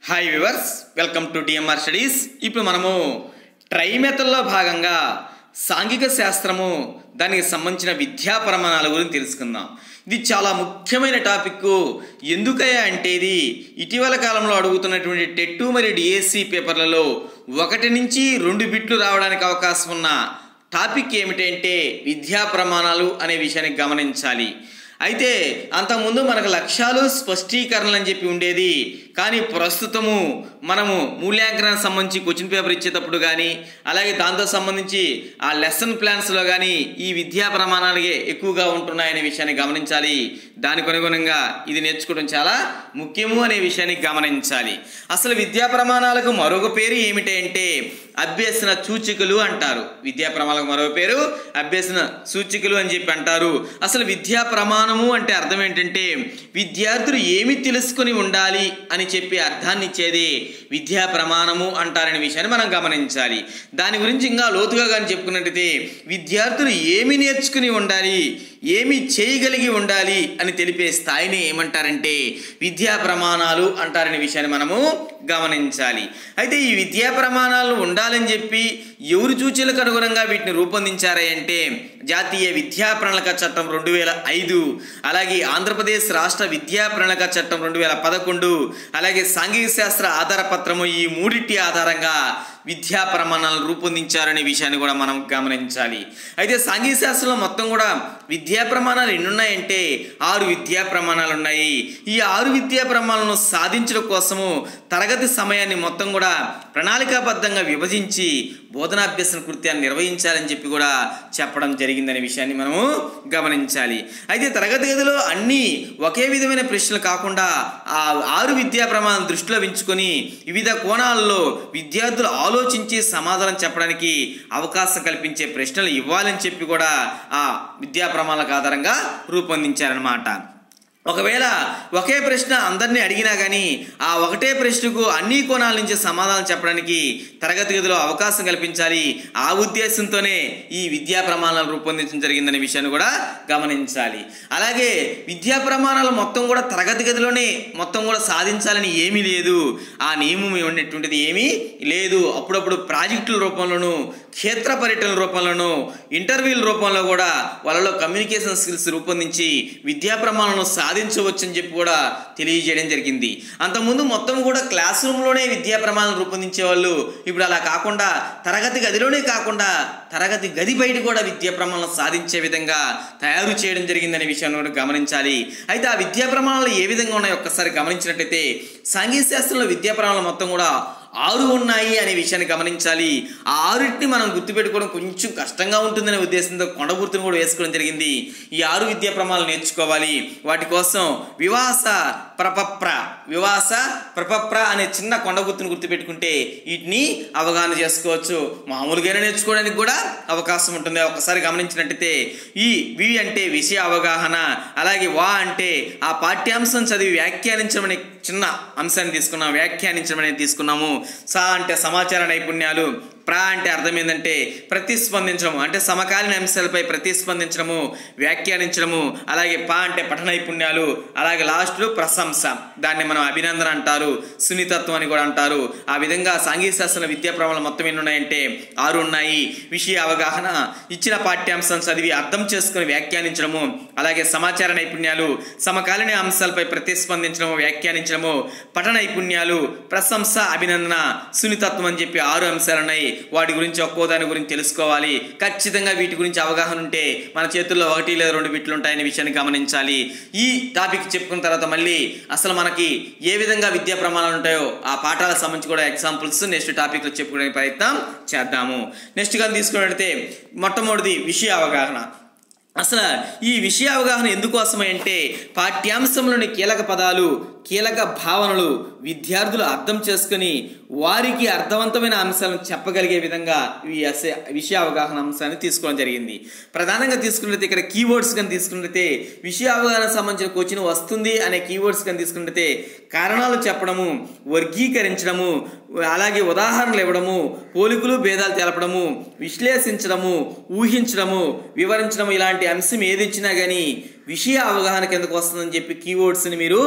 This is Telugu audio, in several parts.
hi viewers welcome to DMR studies ఇప్పుడు మనము ట్రైమెథల్లో భాగంగా సాంఘిక శాస్త్రము దానికి సంబంధించిన విద్యా ప్రమాణాల గురించి తెలుసుకుందాం ఇది చాలా ముఖ్యమైన టాపిక్ ఎందుకయ్యా అంటే ఇది ఇటీవల కాలంలో అడుగుతున్నటువంటి టెట్టు మరియు డిఎస్సి పేపర్లలో ఒకటి నుంచి రెండు బిట్లు రావడానికి అవకాశం ఉన్న టాపిక్ ఏమిటంటే విద్యా ప్రమాణాలు అనే విషయాన్ని గమనించాలి అయితే అంతకుముందు మనకు లక్ష్యాలు స్పష్టీకరణలు అని చెప్పి ఉండేది కానీ ప్రస్తుతము మనము మూల్యాంకనానికి సంబంధించి క్వశ్చన్ పేపర్ ఇచ్చేటప్పుడు కానీ అలాగే దాంతో సంబంధించి ఆ లెసన్ ప్లాన్స్లో కానీ ఈ విద్యా ప్రమాణాలే ఎక్కువగా ఉంటున్నాయనే విషయాన్ని గమనించాలి దానికి అనుగుణంగా ఇది నేర్చుకోవడం చాలా ముఖ్యము అనే విషయాన్ని గమనించాలి అసలు విద్యా ప్రమాణాలకు మరొక పేరు ఏమిటి అంటే అభ్యసన సూచికలు అంటారు విద్యా ప్రమాణాలకు మరో పేరు అభ్యసన సూచికలు అని చెప్పి అంటారు అసలు విద్యా ప్రమాణము అంటే అర్థం ఏంటంటే విద్యార్థులు ఏమి తెలుసుకొని ఉండాలి అని చెప్పి అర్థాన్ని ఇచ్చేది విద్యా ప్రమాణము అంటారనే విషయాన్ని మనం గమనించాలి దాని గురించి ఇంకా లోతుగా కానీ చెప్పుకున్నట్టయితే విద్యార్థులు ఏమి నేర్చుకుని ఉండాలి ఏమి చేయగలిగి ఉండాలి అని తెలిపే స్థాయిని ఏమంటారంటే విద్యా ప్రమాణాలు అంటారనే విషయాన్ని మనము గమనించాలి అయితే ఈ విద్యా ప్రమాణాలు ఉండాలని చెప్పి ఎవరు సూచనలకు అనుగుణంగా వీటిని రూపొందించారా అంటే జాతీయ విద్యా ప్రణాళిక చట్టం రెండు వేల ఐదు అలాగే ఆంధ్రప్రదేశ్ రాష్ట్ర విద్యా ప్రణాళిక చట్టం రెండు వేల పదకొండు అలాగే సాంఘిక శాస్త్ర ఆధార పత్రము ఈ మూడింటి ఆధారంగా విద్యా ప్రమాణాలను రూపొందించారనే విషయాన్ని కూడా మనం గమనించాలి అయితే సాంఘిక శాస్త్రంలో మొత్తం కూడా విద్యా ప్రమాణాలు ఎన్ని ఉన్నాయంటే ఆరు విద్యా ప్రమాణాలు ఉన్నాయి ఈ ఆరు విద్యా ప్రమాణాలను సాధించడం కోసము తరగతి సమయాన్ని మొత్తం కూడా ప్రణాళికాబద్ధంగా విభజించి బోధనాభ్యసన కృత్యాన్ని నిర్వహించాలని చెప్పి కూడా చెప్పడం జరిగిందనే విషయాన్ని మనము గమనించాలి అయితే తరగతి గదిలో అన్నీ ఒకే విధమైన ప్రశ్నలు కాకుండా ఆ ఆరు విద్యా ప్రమాణాలను దృష్టిలో ఉంచుకొని వివిధ కోణాల్లో విద్యార్థులు ఆలోచించి సమాధానం చెప్పడానికి అవకాశం కల్పించే ప్రశ్నలు ఇవ్వాలని చెప్పి కూడా ఆ విద్యా ప్రమాణాలకు ఆధారంగా రూపొందించారనమాట ఒకవేళ ఒకే ప్రశ్న అందరినీ అడిగినా కానీ ఆ ఒకటే ప్రశ్నకు అన్ని కోణాల నుంచి సమాధానం చెప్పడానికి తరగతి గదిలో అవకాశం కల్పించాలి ఆ ఉద్దేశంతోనే ఈ విద్యా ప్రమాణాలను రూపొందించడం జరిగిందనే విషయాన్ని కూడా గమనించాలి అలాగే విద్యా ప్రమాణాలు మొత్తం కూడా తరగతి గదిలోనే మొత్తం కూడా సాధించాలని ఏమీ లేదు ఆ నియమం ఉన్నటువంటిది ఏమీ లేదు అప్పుడప్పుడు ప్రాజెక్టుల రూపంలోనూ క్షేత్ర పర్యటనల రూపంలోనూ ఇంటర్వ్యూల రూపంలో కూడా వాళ్ళలో కమ్యూనికేషన్ స్కిల్స్ రూపొందించి విద్యా ప్రమాణాలను సాధించవచ్చని చెప్పి కూడా తెలియజేయడం జరిగింది అంతకుముందు మొత్తం కూడా క్లాస్ రూమ్లోనే విద్యా ప్రమాణాలను రూపొందించే వాళ్ళు ఇప్పుడు అలా కాకుండా తరగతి గదిలోనే కాకుండా తరగతి గది బయట కూడా విద్యా ప్రమాణాలను సాధించే విధంగా తయారు చేయడం జరిగిందనే విషయాన్ని కూడా గమనించాలి అయితే ఆ విద్యా ప్రమాణాలు ఏ విధంగా ఉన్నాయో ఒక్కసారి గమనించినట్టయితే సాంఘిక శాస్త్రంలో విద్యా ప్రమాణాలు మొత్తం కూడా ఆరు ఉన్నాయి అనే విషయాన్ని గమనించాలి ఆ ఆరుటిని మనం గుర్తుపెట్టుకోవడం కొంచెం కష్టంగా ఉంటుందనే ఉద్దేశంతో కొండ గుర్తును కూడా వేసుకోవడం జరిగింది ఈ ఆరు విద్యా ప్రమాణాలు నేర్చుకోవాలి వాటి కోసం వివాస ప్రపప్ర వివాస ప్రపప్ర అనే చిన్న కొండ గుర్తును గుర్తుపెట్టుకుంటే వీటిని అవగాహన చేసుకోవచ్చు మామూలుగానే నేర్చుకోవడానికి కూడా అవకాశం ఉంటుంది ఒకసారి గమనించినట్టయితే ఈ వి అంటే విషయ అవగాహన అలాగే వా అంటే ఆ పాఠ్యాంశం చదివి వ్యాఖ్యానించడం అనే చిన్న అంశాన్ని తీసుకున్నాం వ్యాఖ్యానించడం అనేది తీసుకున్నాము సా అంటే సమాచార నైపుణ్యాలు ప్రా అంటే అర్థం ఏంటంటే ప్రతిస్పందించడము అంటే సమకాలీన అంశాలపై ప్రతిస్పందించడము వ్యాఖ్యానించడము అలాగే పా అంటే పఠ నైపుణ్యాలు అలాగే లాస్ట్లో ప్రశంస దాన్ని మనం అభినందన అంటారు సున్నితత్వం అని కూడా అంటారు ఆ విధంగా సాంఘిక శాస్త్ర విద్యా ప్రమాణాలు మొత్తం ఎన్ని ఉన్నాయంటే ఆరు ఉన్నాయి విషయ అవగాహన ఇచ్చిన పాఠ్యాంశం చదివి అర్థం చేసుకుని వ్యాఖ్యానించడము అలాగే సమాచార నైపుణ్యాలు సమకాలీన అంశాలపై ప్రతిస్పందించడము వ్యాఖ్యానించడము పఠ నైపుణ్యాలు ప్రశంస అభినందన సున్నితత్వం అని చెప్పి ఆరు అంశాలు ఉన్నాయి వాటి గురించి ఒక్కో దాని గురించి తెలుసుకోవాలి ఖచ్చితంగా వీటి గురించి అవగాహన ఉంటే మన చేతుల్లో ఒకటి లేదా రెండు బిట్లు ఉంటాయనే విషయాన్ని గమనించాలి ఈ టాపిక్ చెప్పుకున్న తర్వాత మళ్ళీ అసలు మనకి ఏ విధంగా విద్యా ప్రమాణాలు ఉంటాయో ఆ పాఠాలకు సంబంధించి కూడా ఎగ్జాంపుల్స్ నెక్స్ట్ టాపిక్లో చెప్పుకోవడానికి ప్రయత్నం చేద్దాము నెక్స్ట్ కానీ తీసుకున్నట్లయితే మొట్టమొదటిది విషయ అవగాహన అసలు ఈ విషయ అవగాహన ఎందుకోసమే అంటే పాఠ్యాంశంలోని కీలక పదాలు కీలక భావనలు విద్యార్థులు అర్థం చేసుకుని వారికి అర్థవంతమైన అంశాలను చెప్పగలిగే విధంగా ఈ అస- విషయ అవగాహన అంశాన్ని తీసుకోవడం జరిగింది ప్రధానంగా తీసుకున్నట్లయితే ఇక్కడ కీవర్డ్స్ కానీ తీసుకున్నట్లయితే విషయ అవగాహన సంబంధించిన క్వశ్చన్ వస్తుంది అనే కీవర్డ్స్ కానీ తీసుకున్నట్లయితే కారణాలు చెప్పడము వర్గీకరించడము అలాగే ఉదాహరణలు ఇవ్వడము పోలికలు భేదాలు తెలపడము విశ్లేషించడము ఊహించడము వివరించడము ఇలాంటి అంశం ఏది ఇచ్చినా కానీ విషయ అవగాహన కిందకు వస్తుందని చెప్పి కీవర్డ్స్ని మీరు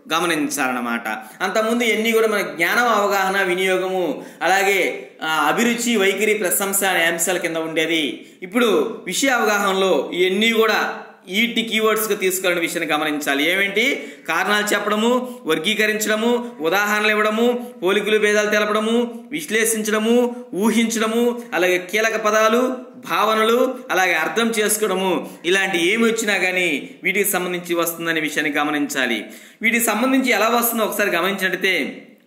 గమనించాలన్నమాట అంతకుముందు ఎన్ని కూడా మన జ్ఞానం అవగాహన వినియోగము అలాగే ఆ, అభిరుచి వైఖరి ప్రశంస అనే అంశాల కింద ఉండేది ఇప్పుడు విషయ అవగాహనలో ఇవన్నీ కూడా వీటి కీవర్డ్స్గా తీసుకోవాలని విషయాన్ని గమనించాలి ఏమేంటి కారణాలు చెప్పడము వర్గీకరించడము ఉదాహరణలు ఇవ్వడము పోలికలు భేదాలు తెలపడము విశ్లేషించడము ఊహించడము అలాగే కీలక పదాలు భావనలు అలాగే అర్థం చేసుకోవడము ఇలాంటి ఏమి వచ్చినా కానీ వీటికి సంబంధించి వస్తుందనే విషయాన్ని గమనించాలి వీటికి సంబంధించి ఎలా వస్తుందో ఒకసారి గమనించినట్టయితే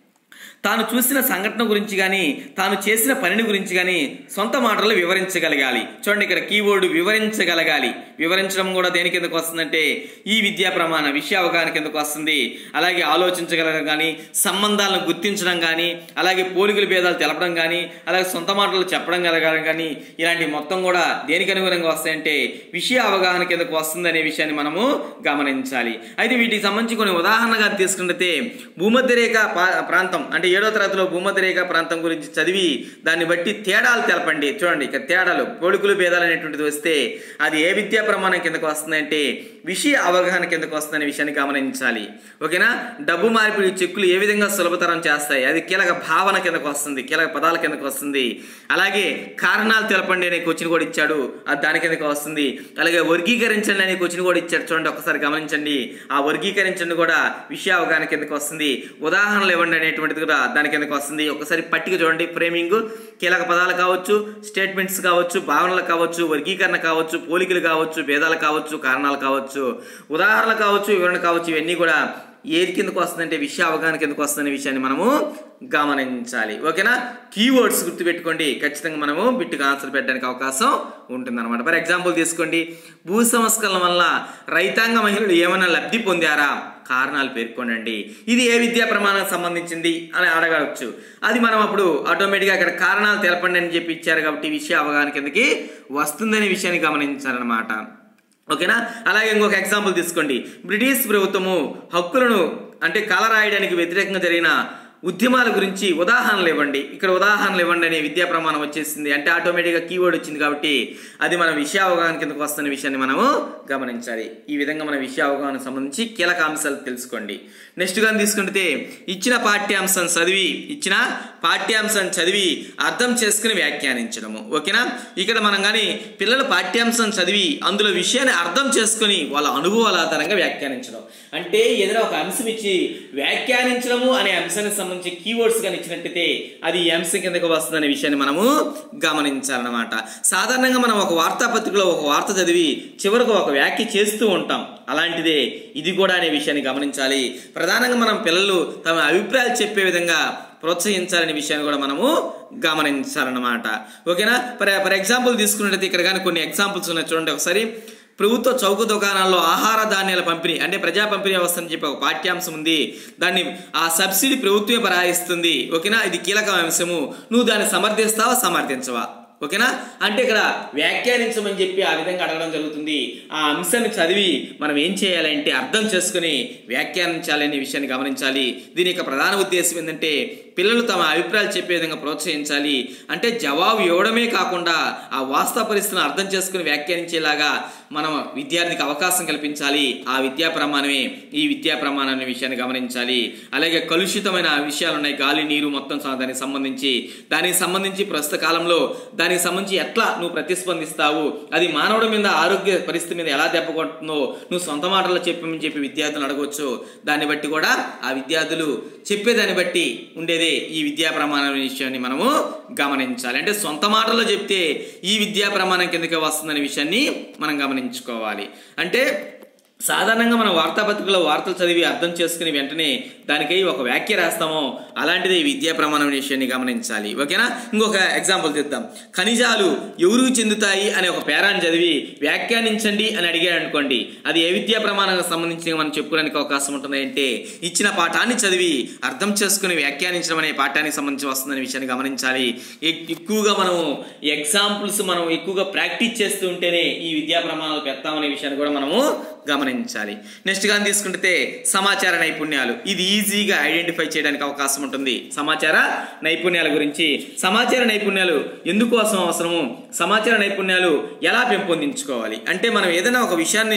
తాను చూసిన సంఘటన గురించి కానీ తాను చేసిన పనిని గురించి కానీ సొంత మాటల్లో వివరించగలగాలి చూడండి ఇక్కడ కీవర్డ్ వివరించగలగాలి వివరించడం కూడా దేని కిందకు వస్తుందంటే ఈ విద్యా ప్రమాణ విషయ అవగాహన కిందకు వస్తుంది అలాగే ఆలోచించగలగడం కానీ సంబంధాలను గుర్తించడం కానీ అలాగే పోలికల భేదాలు తెలపడం కానీ అలాగే సొంత మాటలు చెప్పడం కలగడం కానీ ఇలాంటి మొత్తం కూడా దేనికి అనుగుణంగా వస్తాయంటే విషయ అవగాహన కిందకు వస్తుంది అనే విషయాన్ని మనము గమనించాలి అయితే వీటికి సంబంధించి కొన్ని ఉదాహరణగా తీసుకుంటే భూమధ్యరేఖ పా- ప్రాంతం అంటే ఏడో తరగతిలో భూమధ్యరేఖ ప్రాంతం గురించి చదివి దాన్ని బట్టి తేడాలు తెలపండి చూడండి ఇక తేడాలు పోలికలు భేదాలు అనేటువంటిది వస్తే అది ఏ విద్యా ప్రమాణం కిందకు వస్తుందంటే విషయ అవగాహన కిందకు వస్తుందనే విషయాన్ని గమనించాలి ఓకేనా డబ్బు మార్పిడి చెక్కులు ఏ విధంగా సులభతరం చేస్తాయి అది కీలక భావన కిందకు వస్తుంది కీలక పదాల కిందకు వస్తుంది అలాగే కారణాలు తెలపండి అనే క్వశ్చన్ కూడా ఇచ్చాడు అది దాని కిందకు వస్తుంది అలాగే వర్గీకరించండి అనే క్వశ్చన్ కూడా ఇచ్చాడు చూడండి ఒకసారి గమనించండి ఆ వర్గీకరించండి కూడా విషయ అవగాహన కిందకు వస్తుంది ఉదాహరణలు ఇవ్వండి అనేటువంటిది కూడా దాని కిందకు వస్తుంది ఒకసారి పట్టిక చూడండి ఫ్రేమింగ్ కీలక పదాలు కావచ్చు స్టేట్మెంట్స్ కావచ్చు భావనలు కావచ్చు వర్గీకరణ కావచ్చు పోలికలు కావచ్చు భేదాలు కావచ్చు కారణాలు కావచ్చు ఉదాహరణలు కావచ్చు వివరణ కావచ్చు ఇవన్నీ కూడా ఏది కిందకు వస్తుందంటే విషయ అవగాహన కిందకు వస్తుందనే విషయాన్ని మనము గమనించాలి ఓకేనా కీవర్డ్స్ గుర్తుపెట్టుకోండి ఖచ్చితంగా మనము బిట్టుకు ఆన్సర్ పెట్టడానికి అవకాశం ఉంటుందన్నమాట ఫర్ ఎగ్జాంపుల్ తీసుకోండి భూ సంస్కరణ వల్ల రైతాంగ మహిళలు ఏమైనా లబ్ధి పొందారా కారణాలు పేర్కొనండి ఇది ఏ విద్యా ప్రమాణానికి సంబంధించింది అని అడగవచ్చు అది మనం అప్పుడు ఆటోమేటిక్గా అక్కడ కారణాలు తెలపండి అని చెప్పి ఇచ్చారు కాబట్టి ఈ విషయ అవగాహన కిందకి వస్తుందనే విషయాన్ని గమనించాలన్నమాట ఓకేనా అలాగే ఇంకొక ఎగ్జాంపుల్ తీసుకోండి బ్రిటిష్ ప్రభుత్వము హక్కులను అంటే కల రాయడానికి వ్యతిరేకంగా జరిగిన ఉద్యమాల గురించి ఉదాహరణలు ఇవ్వండి ఇక్కడ ఉదాహరణలు ఇవ్వండి అనే విద్యా ప్రమాణం వచ్చేసింది అంటే ఆటోమేటిక్గా కీవర్డ్ వచ్చింది కాబట్టి అది మన విషయ అవగాహన కిందకు వస్తున్న విషయాన్ని మనము గమనించాలి ఈ విధంగా మన విషయ అవగాహనకు సంబంధించి కీలక అంశాలు తెలుసుకోండి నెక్స్ట్ కానీ తీసుకుంటే ఇచ్చిన పాఠ్యాంశం చదివి ఇచ్చిన పాఠ్యాంశం చదివి అర్థం చేసుకుని వ్యాఖ్యానించడము ఓకేనా ఇక్కడ మనం కానీ పిల్లల పాఠ్యాంశం చదివి అందులో విషయాన్ని అర్థం చేసుకుని వాళ్ళ అనుభవాల ఆధారంగా వ్యాఖ్యానించడం అంటే ఏదైనా ఒక అంశం ఇచ్చి వ్యాఖ్యానించడము అనే అంశానికి సంబంధించి కీవర్డ్స్ కానీ ఇచ్చినట్టయితే అది ఈ అంశం కిందకు వస్తుందనే విషయాన్ని మనము గమనించాలన్నమాట సాధారణంగా మనం ఒక వార్తాపత్రికలో ఒక వార్త చదివి చివరకు ఒక వ్యాఖ్య చేస్తూ ఉంటాం అలాంటిదే ఇది కూడా అనే విషయాన్ని గమనించాలి ప్రధానంగా మనం పిల్లలు తమ అభిప్రాయాలు చెప్పే విధంగా ప్రోత్సహించాలనే విషయాన్ని కూడా మనము గమనించాలన్నమాట ఓకేనా ఫర్ ఫర్ ఎగ్జాంపుల్ తీసుకున్నట్టయితే ఇక్కడ కానీ కొన్ని ఎగ్జాంపుల్స్ ఉన్నాయి చూడండి ఒకసారి ప్రభుత్వ చౌక దుకాణాల్లో ఆహార ధాన్యాల పంపిణీ అంటే ప్రజా పంపిణీ వ్యవస్థ అని చెప్పి ఒక పాఠ్యాంశం ఉంది దాన్ని ఆ సబ్సిడీ ప్రభుత్వమే బరాయిస్తుంది ఓకేనా ఇది కీలక అంశము నువ్వు దాన్ని సమర్థిస్తావా సమర్థించవా ఓకేనా అంటే ఇక్కడ వ్యాఖ్యానించమని చెప్పి ఆ విధంగా అడగడం జరుగుతుంది ఆ అంశాన్ని చదివి మనం ఏం చేయాలంటే అర్థం చేసుకుని వ్యాఖ్యానించాలనే విషయాన్ని గమనించాలి దీని యొక్క ప్రధాన ఉద్దేశం ఏంటంటే పిల్లలు తమ అభిప్రాయాలు చెప్పే విధంగా ప్రోత్సహించాలి అంటే జవాబు ఇవ్వడమే కాకుండా ఆ వాస్తవ పరిస్థితిని అర్థం చేసుకుని వ్యాఖ్యానించేలాగా మనం విద్యార్థికి అవకాశం కల్పించాలి ఆ విద్యా ప్రమాణమే ఈ విద్యా ప్రమాణం అనే విషయాన్ని గమనించాలి అలాగే కలుషితమైన విషయాలు ఉన్నాయి గాలి నీరు మొత్తం స- దానికి సంబంధించి దానికి సంబంధించి ప్రస్తుత కాలంలో దానికి సంబంధించి ఎట్లా నువ్వు ప్రతిస్పందిస్తావు అది మానవుడి మీద ఆరోగ్య పరిస్థితి మీద ఎలా దెబ్బ కొడుతుందో నువ్వు సొంత మాటల్లో చెప్పమని చెప్పి విద్యార్థులు అడగవచ్చు దాన్ని బట్టి కూడా ఆ విద్యార్థులు చెప్పేదాన్ని బట్టి ఉండేదే ఈ విద్యా ప్రమాణం అనే విషయాన్ని మనము గమనించాలి అంటే సొంత మాటల్లో చెప్తే ఈ విద్యా ప్రమాణం కిందకి వస్తుందనే విషయాన్ని మనం గమనించుకోవాలి అంటే సాధారణంగా మనం వార్తాపత్రికలో వార్తలు చదివి అర్థం చేసుకుని వెంటనే దానికై ఒక వ్యాఖ్య రాస్తామో అలాంటిదే ఈ విద్యా ప్రమాణం అనే విషయాన్ని గమనించాలి ఓకేనా ఇంకొక ఎగ్జాంపుల్ తీద్దాం ఖనిజాలు ఎవరికి చెందుతాయి అనే ఒక పేరాన్ని చదివి వ్యాఖ్యానించండి అని అడిగాడు అనుకోండి అది ఏ విద్యా ప్రమాణానికి సంబంధించి మనం చెప్పుకోవడానికి అవకాశం ఉంటుంది అంటే ఇచ్చిన పాఠాన్ని చదివి అర్థం చేసుకుని వ్యాఖ్యానించడం అనే పాఠానికి సంబంధించి వస్తుందనే విషయాన్ని గమనించాలి ఎక్- ఎక్కువగా మనము ఎగ్జాంపుల్స్ మనం ఎక్కువగా ప్రాక్టీస్ చేస్తూ ఉంటేనే ఈ విద్యా ప్రమాణాలు పెడతామనే విషయాన్ని కూడా మనము గమనించాలి నెక్స్ట్ కానీ తీసుకుంటే సమాచార నైపుణ్యాలు ఇది ఈజీగా ఐడెంటిఫై చేయడానికి అవకాశం ఉంటుంది సమాచార నైపుణ్యాల గురించి సమాచార నైపుణ్యాలు ఎందుకోసం అవసరము సమాచార నైపుణ్యాలు ఎలా పెంపొందించుకోవాలి అంటే మనం ఏదైనా ఒక విషయాన్ని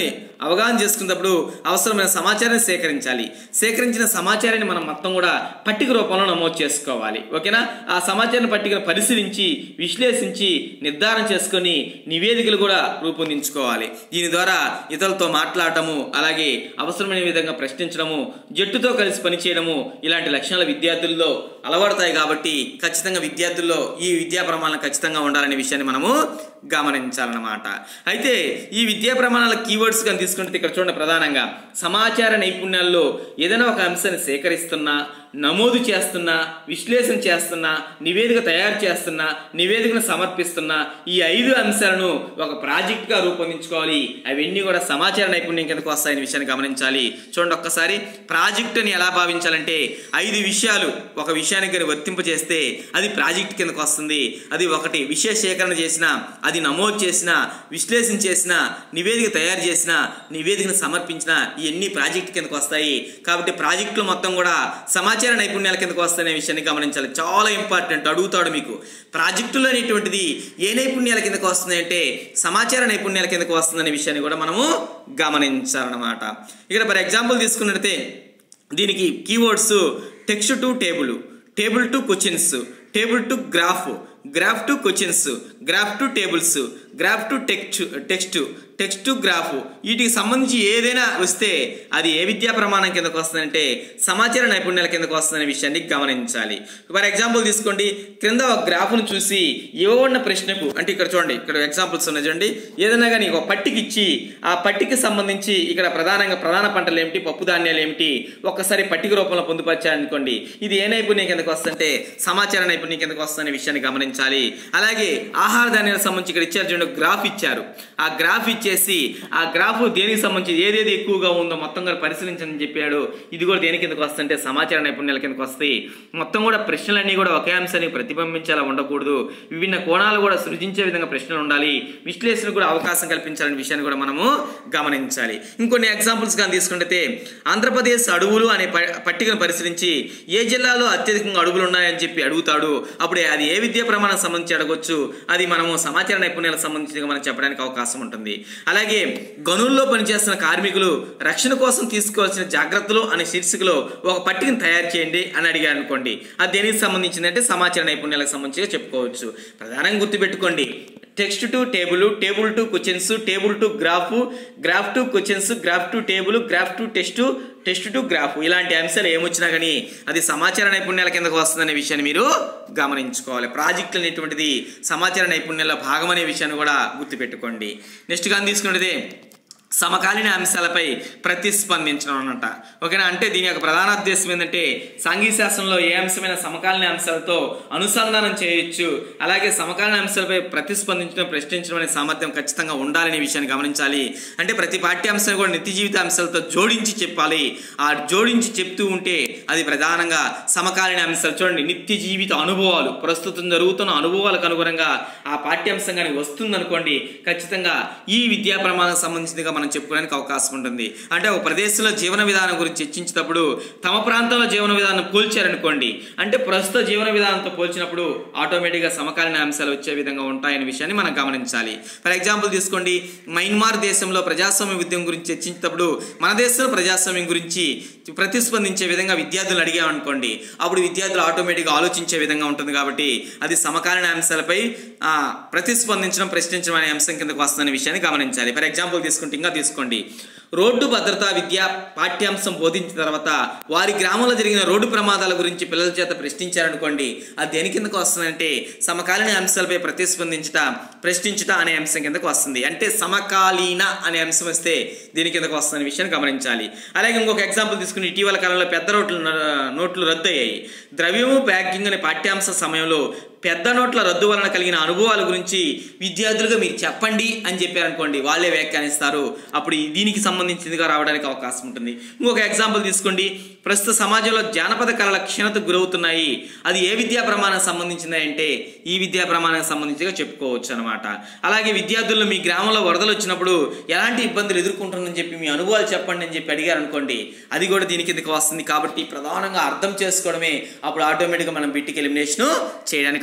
అవగాహన చేసుకున్నప్పుడు అవసరమైన సమాచారాన్ని సేకరించాలి సేకరించిన సమాచారాన్ని మనం మొత్తం కూడా పట్టిక రూపంలో నమోదు చేసుకోవాలి ఓకేనా ఆ సమాచారం పట్టికను పరిశీలించి విశ్లేషించి నిర్ధారణ చేసుకొని నివేదికలు కూడా రూపొందించుకోవాలి దీని ద్వారా ఇతరులతో మాట్లాడటము అలాగే అవసరమైన విధంగా ప్రశ్నించడము జట్టుతో కలిసి పనిచేయడము ఇలాంటి లక్షణాలు విద్యార్థుల్లో అలవడతాయి కాబట్టి ఖచ్చితంగా విద్యార్థుల్లో ఈ విద్యా ప్రమాణాలు ఖచ్చితంగా ఉండాలనే విషయాన్ని మనము గమనించాలన్నమాట అయితే ఈ విద్యా ప్రమాణాల కీవర్డ్స్ కానీ తీసుకుంటే ఇక్కడ చూడండి ప్రధానంగా సమాచార నైపుణ్యాల్లో ఏదైనా ఒక అంశాన్ని సేకరిస్తున్నా నమోదు చేస్తున్నా విశ్లేషణ చేస్తున్నా నివేదిక తయారు చేస్తున్నా నివేదికను సమర్పిస్తున్నా ఈ ఐదు అంశాలను ఒక ప్రాజెక్ట్గా రూపొందించుకోవాలి అవన్నీ కూడా సమాచార నైపుణ్యం కిందకు వస్తాయనే విషయాన్ని గమనించాలి చూడండి ఒక్కసారి ప్రాజెక్టుని ఎలా భావించాలంటే ఐదు విషయాలు ఒక విషయానికి కానీ వర్తింపజేస్తే అది ప్రాజెక్ట్ కిందకు వస్తుంది అది ఒకటి విషయ సేకరణ చేసిన అది నమోదు చేసిన విశ్లేషణ చేసిన నివేదిక తయారు చేసిన నివేదికను సమర్పించిన ఇవన్నీ ప్రాజెక్ట్ కిందకు వస్తాయి కాబట్టి ప్రాజెక్టులు మొత్తం కూడా సమాచార నైపుణ్యాల కిందకు వస్తాయనే విషయాన్ని గమనించాలి చాలా ఇంపార్టెంట్ అడుగుతాడు మీకు ప్రాజెక్టులు అనేటువంటిది ఏ నైపుణ్యాల కిందకు వస్తుంది అంటే సమాచార నైపుణ్యాల కిందకు వస్తుందనే విషయాన్ని కూడా మనము గమనించాలన్నమాట ఇక్కడ ఫర్ ఎగ్జాంపుల్ తీసుకున్నట్లయితే దీనికి keywords text to table table to questions table to graph graph to questions graph to tables graph to text text text to graph వీటికి సంబంధించి ఏదైనా వస్తే అది ఏ విద్యా ప్రమాణం కిందకు వస్తుందంటే సమాచార నైపుణ్యాల కిందకు వస్తుందనే విషయాన్ని గమనించాలి ఫర్ ఎగ్జాంపుల్ తీసుకోండి క్రింద ఒక గ్రాఫ్ను చూసి ఇవ్వబడిన ప్రశ్నకు అంటే ఇక్కడ చూడండి ఇక్కడ ఎగ్జాంపుల్స్ ఉన్నాయి చూడండి ఏదైనా కానీ ఒక పట్టిక ఇచ్చి ఆ పట్టికి సంబంధించి ఇక్కడ ప్రధానంగా ప్రధాన పంటలు ఏమిటి పప్పు ధాన్యాలు ఏమిటి ఒక్కసారి పట్టిక రూపంలో పొందుపరిచారనుకోండి ఇది ఏ నైపుణ్యం కిందకు వస్తుంటే సమాచార నైపుణ్యం కిందకు వస్తుందనే విషయాన్ని గమనించాలి అలాగే ఆహార ధాన్యాలకు సంబంధించి ఇక్కడ ఇచ్చారు చూడండి గ్రాఫ్ ఇచ్చారు ఆ గ్రాఫ్ ఇచ్చేసి ఆ గ్రాఫ్ దేనికి సంబంధించి ఏదేది ఎక్కువగా ఉందో మొత్తం కూడా పరిశీలించని చెప్పాడు ఇది కూడా దేని కిందకు వస్తుంటే సమాచార నైపుణ్యాల కిందకు వస్తాయి మొత్తం కూడా ప్రశ్నలన్నీ కూడా ఒకే అంశానికి ప్రతిబింబించేలా ఉండకూడదు విభిన్న కోణాలు కూడా సృజించే విధంగా ప్రశ్నలు ఉండాలి విశ్లేషణ కూడా అవకాశం కల్పించాలనే విషయాన్ని కూడా మనము గమనించాలి ఇంకొన్ని ఎగ్జాంపుల్స్ కానీ తీసుకుంటే ఆంధ్రప్రదేశ్ అడవులు అనే ప- పట్టికను పరిశీలించి ఏ జిల్లాలో అత్యధికంగా అడవులు ఉన్నాయని చెప్పి అడుగుతాడు అప్పుడు అది ఏ విద్యా ప్రమాణం సంబంధించి అడగొచ్చు అది మనము సమాచార నైపుణ్యాలకు సంబంధించి మనం చెప్పడానికి అవకాశం ఉంటుంది అలాగే గనుల్లో పనిచేస్తున్న కార్మికులు రక్షణ కోసం తీసుకోవాల్సిన జాగ్రత్తలు అనే శీర్షికలో ఒక పట్టికను తయారు చేయండి అని అడిగారు అనుకోండి అది దేనికి సంబంధించిందంటే సమాచార నైపుణ్యాలకు సంబంధించిగా చెప్పుకోవచ్చు ప్రధానంగా గుర్తుపెట్టుకోండి text to table table to questions table to graph graph to questions graph to table graph to test test to graph ఇలాంటి అంశాలు ఏమొచ్చినా కానీ అది సమాచార నైపుణ్యాల కిందకు వస్తుందనే విషయాన్ని మీరు గమనించుకోవాలి ప్రాజెక్టులు అనేటువంటిది సమాచార నైపుణ్యాల భాగం అనే విషయాన్ని కూడా గుర్తుపెట్టుకోండి నెక్స్ట్ కానీ తీసుకున్నది సమకాలీన అంశాలపై ప్రతిస్పందించడం అన్నమాట ఓకేనా అంటే దీని యొక్క ప్రధాన ఉద్దేశం ఏంటంటే సాంఘిక శాస్త్రంలో ఏ అంశమైన సమకాలీన అంశాలతో అనుసంధానం చేయొచ్చు అలాగే సమకాలీన అంశాలపై ప్రతిస్పందించడం ప్రశ్నించడం అనే సామర్థ్యం ఖచ్చితంగా ఉండాలనే విషయాన్ని గమనించాలి అంటే ప్రతి పాఠ్యాంశాన్ని కూడా నిత్య జీవిత అంశాలతో జోడించి చెప్పాలి ఆ జోడించి చెప్తూ ఉంటే అది ప్రధానంగా సమకాలీన అంశాలు చూడండి నిత్య జీవిత అనుభవాలు ప్రస్తుతం జరుగుతున్న అనుభవాలకు అనుగుణంగా ఆ పాఠ్యాంశం కానీ వస్తుందనుకోండి ఖచ్చితంగా ఈ విద్యా ప్రమాణం సంబంధించిందిగా మనం చెప్పుకోవడానికి అవకాశం ఉంటుంది అంటే ఒక ప్రదేశంలో జీవన విధానం గురించి చర్చించేటప్పుడు తమ ప్రాంతంలో జీవన విధానం పోల్చారనుకోండి అంటే ప్రస్తుత జీవన విధానంతో పోల్చినప్పుడు ఆటోమేటిక్గా సమకాలీన అంశాలు వచ్చే విధంగా ఉంటాయనే విషయాన్ని మనం గమనించాలి ఫర్ ఎగ్జాంపుల్ తీసుకోండి మయన్మార్ దేశంలో ప్రజాస్వామ్య ఉద్యమం గురించి చర్చించేటప్పుడు మన దేశంలో ప్రజాస్వామ్యం గురించి ప్రతిస్పందించే విధంగా విద్యార్థులు అడిగామనుకోండి అప్పుడు విద్యార్థులు ఆటోమేటిక్గా ఆలోచించే విధంగా ఉంటుంది కాబట్టి అది సమకాలీన అంశాలపై ఆ, ప్రతిస్పందించడం ప్రశ్నించడం అనే అంశం కిందకు వస్తుందనే విషయాన్ని గమనించాలి ఫర్ ఎగ్జాంపుల్ తీసుకుంటే ఇంకా తీసుకోండి రోడ్డు భద్రతా విద్య పాఠ్యాంశం బోధించిన తర్వాత వారి గ్రామంలో జరిగిన రోడ్డు ప్రమాదాల గురించి పిల్లల చేత ప్రశ్నించారనుకోండి అది దేని కిందకు వస్తుందంటే సమకాలీన అంశాలపై ప్రతిస్పందించుట ప్రశ్నించుట అనే అంశం కిందకు వస్తుంది అంటే సమకాలీన అనే అంశం వస్తే దీని కిందకు వస్తుందనే విషయాన్ని గమనించాలి అలాగే ఇంకొక ఎగ్జాంపుల్ తీసుకుని ఇటీవల కాలంలో పెద్ద నోట్లు నోట్లు రద్దయ్యాయి ద్రవ్యము ప్యాకింగ్ అనే పాఠ్యాంశ సమయంలో పెద్ద నోట్ల రద్దు వలన కలిగిన అనుభవాల గురించి విద్యార్థులుగా మీరు చెప్పండి అని చెప్పారనుకోండి వాళ్ళే వ్యాఖ్యానిస్తారు అప్పుడు ఈ దీనికి సంబంధించిందిగా రావడానికి అవకాశం ఉంటుంది ఇంకొక ఎగ్జాంపుల్ తీసుకోండి ప్రస్తుత సమాజంలో జానపద కళల క్షీణతకు గురవుతున్నాయి అది ఏ విద్యా ప్రమాణం సంబంధించింది అంటే ఈ విద్యా ప్రమాణానికి సంబంధించిగా చెప్పుకోవచ్చు అనమాట అలాగే విద్యార్థులు మీ గ్రామంలో వరదలు వచ్చినప్పుడు ఎలాంటి ఇబ్బందులు ఎదుర్కొంటుందని చెప్పి మీ అనుభవాలు చెప్పండి అని చెప్పి అడిగారు అనుకోండి అది కూడా దీని కిందకి వస్తుంది కాబట్టి ప్రధానంగా అర్థం చేసుకోవడమే అప్పుడు ఆటోమేటిక్గా మనం బిట్టికి ఎలిమినేషన్ చేయడానికి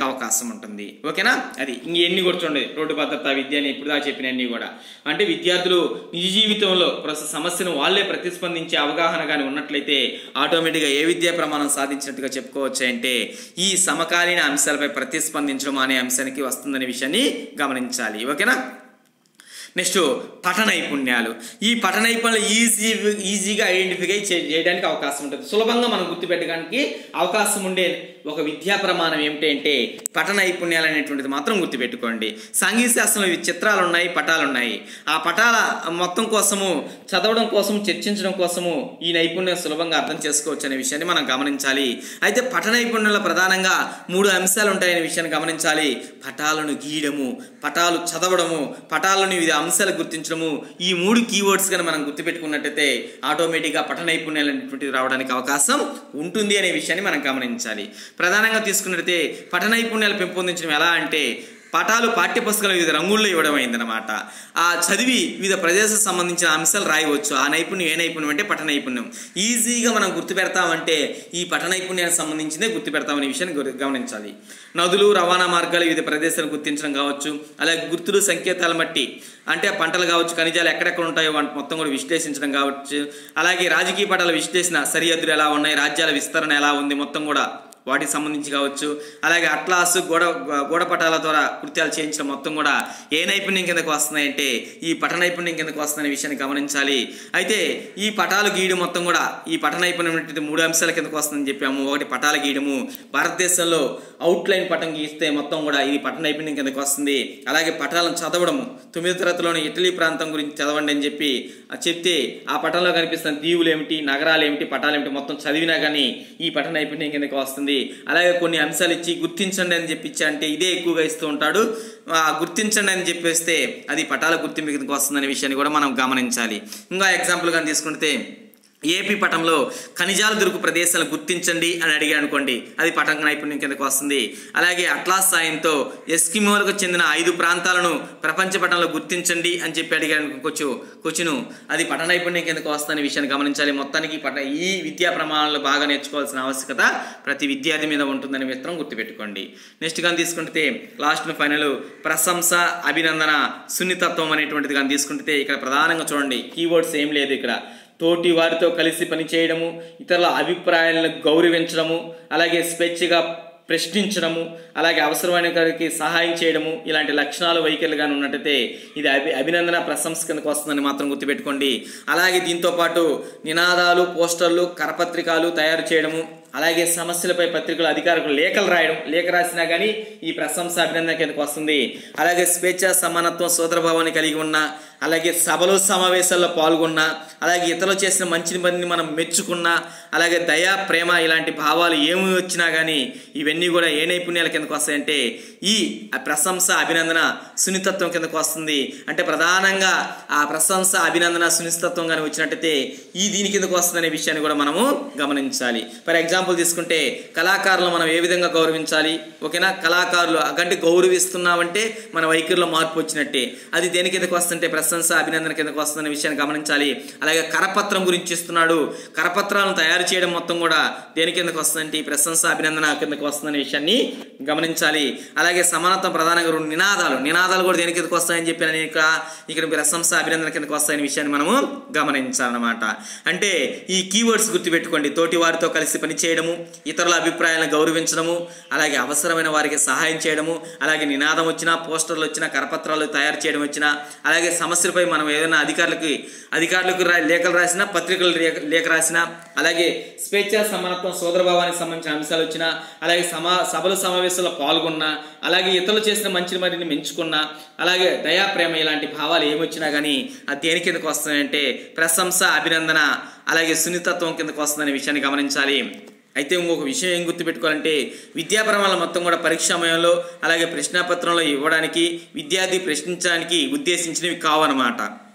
అవకాశం ఉంటుంది ఓకేనా అది ఇంకెన్ని కూడా చూడండి రోడ్డు భద్రత విద్య అని ఇప్పుడు దాకా చెప్పినన్ని కూడా అంటే విద్యార్థులు నిజ జీవితంలో ప్రస్తుత సమస్యను వాళ్ళే ప్రతిస్పందించే అవగాహన కానీ ఉన్నట్లయితే ఆటోమేటిక్గా ఏ విద్యా ప్రమాణం సాధించినట్టుగా చెప్పుకోవచ్చు అంటే ఈ సమకాలీన అంశాలపై ప్రతిస్పందించడం అనే అంశానికి వస్తుందనే విషయాన్ని గమనించాలి ఓకేనా నెక్స్ట్ పఠన నైపుణ్యాలు ఈ పఠన నైపుణ్యాలు ఈజీ ఈజీగా ఐడెంటిఫై చేయడానికి అవకాశం ఉంటుంది సులభంగా మనం గుర్తుపెట్టడానికి అవకాశం ఉండే ఒక విద్యా ప్రమాణం ఏమిటి అంటే పఠన నైపుణ్యాలు అనేటువంటిది మాత్రం గుర్తుపెట్టుకోండి సంగీత శాస్త్రంలో ఇవి చిత్రాలు ఉన్నాయి పటాలు ఉన్నాయి ఆ పటాల మొత్తం కోసము చదవడం కోసం చర్చించడం కోసము ఈ నైపుణ్యం సులభంగా అర్థం చేసుకోవచ్చు అనే విషయాన్ని మనం గమనించాలి అయితే పఠన నైపుణ్యంలో ప్రధానంగా మూడు అంశాలు ఉంటాయనే విషయాన్ని గమనించాలి పటాలను గీయడము పటాలు చదవడము పటాలను వివిధ అంశాలు గుర్తించడము ఈ మూడు కీవర్డ్స్ కానీ మనం గుర్తుపెట్టుకున్నట్టయితే ఆటోమేటిక్గా పఠన నైపుణ్యాలు అనేటువంటివి రావడానికి అవకాశం ఉంటుంది అనే విషయాన్ని మనం గమనించాలి ప్రధానంగా తీసుకున్నట్టయితే పఠన నైపుణ్యాలు పెంపొందించడం ఎలా అంటే పటాలు పాఠ్యపుస్తకాలు వివిధ రంగుల్లో ఇవ్వడం అయిందనమాట ఆ చదివి వివిధ ప్రదేశాలకు సంబంధించిన అంశాలు రాయవచ్చు ఆ నైపుణ్యం ఏ నైపుణ్యం అంటే పఠ నైపుణ్యం ఈజీగా మనం గుర్తుపెడతామంటే ఈ పఠ నైపుణ్యానికి సంబంధించిందే గుర్తుపెడతామనే విషయాన్ని గురి- గమనించాలి నదులు రవాణా మార్గాలు వివిధ ప్రదేశాలను గుర్తించడం కావచ్చు అలాగే గుర్తులు సంకేతాల బట్టి అంటే పంటలు కావచ్చు ఖనిజాలు ఎక్కడెక్కడ ఉంటాయో వాటి మొత్తం కూడా విశ్లేషించడం కావచ్చు అలాగే రాజకీయ పటాల విశ్లేషణ సరిహద్దులు ఎలా ఉన్నాయి రాజ్యాల విస్తరణ ఎలా ఉంది మొత్తం కూడా వాటికి సంబంధించి కావచ్చు అలాగే అట్లాస్ గోడ గోడ పటాల ద్వారా కృత్యాలు చేయించడం మొత్తం కూడా ఏ నైపుణ్యం కిందకు వస్తున్నాయంటే ఈ పట నైపుణ్యం కిందకు వస్తుందనే విషయాన్ని గమనించాలి అయితే ఈ పటాలు గీయడం మొత్తం కూడా ఈ పట నైపుణ్యం అనేటువంటి మూడు అంశాల కిందకు వస్తుందని చెప్పాము ఒకటి పటాలు గీయడము భారతదేశంలో అవుట్లైన్ పటం గీస్తే మొత్తం కూడా ఇది పట నైపుణ్యం కిందకు వస్తుంది అలాగే పటాలను చదవడము తొమ్మిదో తరగతిలోని ఇటలీ ప్రాంతం గురించి చదవండి అని చెప్పి ఆ చెప్తే ఆ పటంలో కనిపిస్తున్న దీవులు ఏమిటి నగరాలు ఏమిటి పటాలు ఏమిటి మొత్తం చదివినా కానీ ఈ పట నైపుణ్యం కిందకి వస్తుంది అలాగే కొన్ని అంశాలు ఇచ్చి గుర్తించండి అని చెప్పి ఇచ్చా అంటే ఇదే ఎక్కువగా ఇస్తూ ఉంటాడు ఆ గుర్తించండి అని చెప్పేస్తే అది పటాల గుర్తింపు కిందకి వస్తుందనే విషయాన్ని కూడా మనం గమనించాలి ఇంకా ఎగ్జాంపుల్ కానీ తీసుకుంటే ఏపీ పటంలో ఖనిజాలు దొరుకు ప్రదేశాలను గుర్తించండి అని అడిగాడు అనుకోండి అది పటం నైపుణ్యం కిందకు వస్తుంది అలాగే అట్లాస్ సాయంతో ఎస్కిమోలకు చెందిన ఐదు ప్రాంతాలను ప్రపంచ పటంలో గుర్తించండి అని చెప్పి అడిగాడు కొచ్చు కొచ్చును అది పట నైపుణ్యం కిందకు వస్తుందనే విషయాన్ని గమనించాలి మొత్తానికి పట ఈ విద్యా ప్రమాణాలు బాగా నేర్చుకోవాల్సిన ఆవశ్యకత ప్రతి విద్యార్థి మీద ఉంటుందని మిత్రం గుర్తుపెట్టుకోండి నెక్స్ట్ కానీ తీసుకుంటే లాస్ట్ ఫైనల్ ప్రశంస అభినందన సున్నితత్వం అనేటువంటిది కానీ తీసుకుంటే ఇక్కడ ప్రధానంగా చూడండి కీవర్డ్స్ ఏం లేదు ఇక్కడ తోటి వారితో కలిసి పనిచేయడము ఇతరుల అభిప్రాయాలను గౌరవించడము అలాగే స్వేచ్ఛగా ప్రశ్నించడము అలాగే అవసరమైన వారికి సహాయం చేయడము ఇలాంటి లక్షణాలు వైఖరులుగానే ఉన్నట్టయితే ఇది అభి అభినందన ప్రశంస కిందకు వస్తుందని మాత్రం గుర్తుపెట్టుకోండి అలాగే దీంతో పాటు నినాదాలు పోస్టర్లు కరపత్రికలు తయారు చేయడము అలాగే సమస్యలపై పత్రికలు అధికారులకు లేఖలు రాయడం లేఖ రాసినా కానీ ఈ ప్రశంస అభినందన కిందకు వస్తుంది అలాగే స్వేచ్ఛ సమానత్వం సోదరభావాన్ని కలిగి ఉన్న అలాగే సభలు సమావేశాల్లో పాల్గొన్న అలాగే ఇతరులు చేసిన మంచి పనిని మనం మెచ్చుకున్న అలాగే దయ ప్రేమ ఇలాంటి భావాలు ఏమి వచ్చినా కానీ ఇవన్నీ కూడా ఏ నైపుణ్యాల కిందకు వస్తాయంటే ఈ ప్రశంస అభినందన సున్నితత్వం కిందకు వస్తుంది అంటే ప్రధానంగా ఆ ప్రశంస అభినందన సునిశ్చితత్వం కానీ వచ్చినట్టయితే ఈ దీని కిందకు వస్తుందనే విషయాన్ని కూడా మనము గమనించాలి ఫర్ ఎగ్జాంపుల్ తీసుకుంటే కళాకారులు మనం ఏ విధంగా గౌరవించాలి ఓకేనా కళాకారులు అకంటే గౌరవిస్తున్నామంటే మన వైఖరిలో మార్పు వచ్చినట్టే అది దేని కిందకు వస్తుంటే ప్రశంస అభినందన కిందకు వస్తుందనే విషయాన్ని గమనించాలి అలాగే కరపత్రం గురించి ఇస్తున్నాడు కరపత్రాలను తయారు చేయడం మొత్తం కూడా దేని కిందకు వస్తుందంటే ఈ ప్రశంస అభినందన కిందకు వస్తుందనే విషయాన్ని గమనించాలి అలాగే సమానత్వం ప్రధానంగా రెండు నినాదాలు నినాదాలు కూడా దేని కిందకు వస్తాయని చెప్పి నేను ఇక్కడ ఇక్కడ ప్రశంస అభినందన కిందకు వస్తాయనే విషయాన్ని మనము గమనించాలన్నమాట అంటే ఈ కీవర్డ్స్ గుర్తుపెట్టుకోండి తోటి వారితో కలిసి పనిచేయడము ఇతరుల అభిప్రాయాలను గౌరవించడము అలాగే అవసరమైన వారికి సహాయం చేయడము అలాగే నినాదం వచ్చినా పోస్టర్లు వచ్చినా కరపత్రాలు తయారు చేయడం వచ్చినా అలాగే సమస్యలపై మనం ఏదైనా అధికారులకి అధికారులకు రా లేఖలు రాసినా పత్రికలు లేఖ- లేఖ రాసినా అలాగే స్వేచ్ఛ సమానత్వం సోదరభావానికి సంబంధించిన అంశాలు వచ్చినా అలాగే సమా సభలు సమావేశాల్లో పాల్గొన్నా అలాగే ఇతరులు చేసిన మంచి మరిని మెంచుకున్నా అలాగే దయా ప్రేమ ఇలాంటి భావాలు ఏమొచ్చినా కానీ అది దేని కిందకు వస్తాయంటే ప్రశంస అభినందన అలాగే సున్నితత్వం కిందకు వస్తుందనే విషయాన్ని గమనించాలి అయితే ఇంకొక విషయం ఏం గుర్తుపెట్టుకోవాలంటే విద్యా ప్రమాణాలు మొత్తం కూడా పరీక్ష సమయంలో అలాగే ప్రశ్నాపత్రంలో ఇవ్వడానికి విద్యార్థి ప్రశ్నించడానికి ఉద్దేశించినవి కావన్నమాట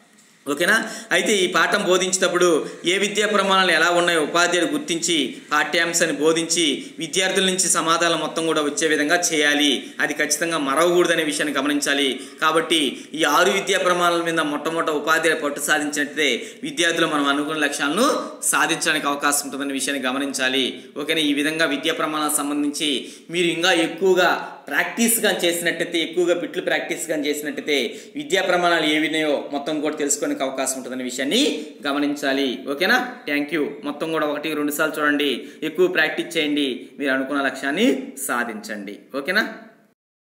ఓకేనా అయితే ఈ పాఠం బోధించేటప్పుడు ఏ విద్యా ప్రమాణాలు ఎలా ఉన్నాయో ఉపాధ్యాయుడు గుర్తించి పాఠ్యాంశాన్ని బోధించి విద్యార్థుల నుంచి సమాధానం మొత్తం కూడా వచ్చే విధంగా చేయాలి అది ఖచ్చితంగా మరవకూడదనే విషయాన్ని గమనించాలి కాబట్టి ఈ ఆరు విద్యా ప్రమాణాల మీద మొట్టమొదట ఉపాధ్యాయుడు పట్టు సాధించినట్లయితే విద్యార్థులు మనం అనుకున్న లక్ష్యాలను సాధించడానికి అవకాశం ఉంటుందనే విషయాన్ని గమనించాలి ఓకేనా ఈ విధంగా విద్యా ప్రమాణాలకు సంబంధించి మీరు ఇంకా ఎక్కువగా ప్రాక్టీస్గా చేసినట్టయితే ఎక్కువగా బిట్లు ప్రాక్టీస్గా చేసినట్టయితే విద్యా ప్రమాణాలు ఏవి ఉన్నాయో మొత్తం కూడా తెలుసుకోవడానికి అవకాశం ఉంటుందనే విషయాన్ని గమనించాలి ఓకేనా థ్యాంక్ యూ మొత్తం కూడా ఒకటి రెండు సార్లు చూడండి ఎక్కువ ప్రాక్టీస్ చేయండి మీరు అనుకున్న లక్ష్యాన్ని సాధించండి ఓకేనా